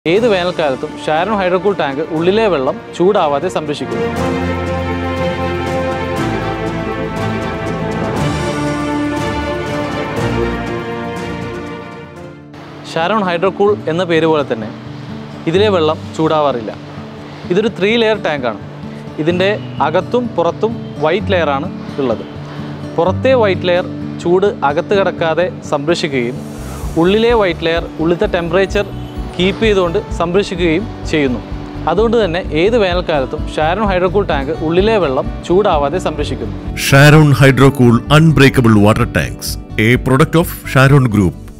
ഏത് വേനൽക്കാലത്തും ഷാരോൺ ഹൈഡ്രോകൂൾ ടാങ്ക് ഉള്ളിലെ വെള്ളം ചൂടാവാതെ സംരക്ഷിക്കുന്നു ഷാരോൺ ഹൈഡ്രോകൂൾ എന്ന പേര് പോലെ തന്നെ ഇതിലെ വെള്ളം ചൂടാവാറില്ല ഇതൊരു ത്രീ ലെയർ ടാങ്കാണ് ഇതിൻ്റെ അകത്തും പുറത്തും വൈറ്റ് ലെയറാണ് ഉള്ളത് പുറത്തെ വൈറ്റ് ലെയർ ചൂട് അകത്ത് കിടക്കാതെ സംരക്ഷിക്കുകയും ഉള്ളിലെ വൈറ്റ് ലെയർ ഉള്ളിലത്തെ ടെമ്പറേച്ചർ കീപ്പ് ചെയ്തുകൊണ്ട് സംരക്ഷിക്കുകയും ചെയ്യുന്നു അതുകൊണ്ട് തന്നെ ഏത് വേനൽക്കാലത്തും ഷാരോൺ ഹൈഡ്രോകൂൾ ടാങ്ക് ഉള്ളിലെ വെള്ളം ചൂടാവാതെ സംരക്ഷിക്കുന്നു Sharon Hydrocool Unbreakable Water Tanks, a product of Sharon Group.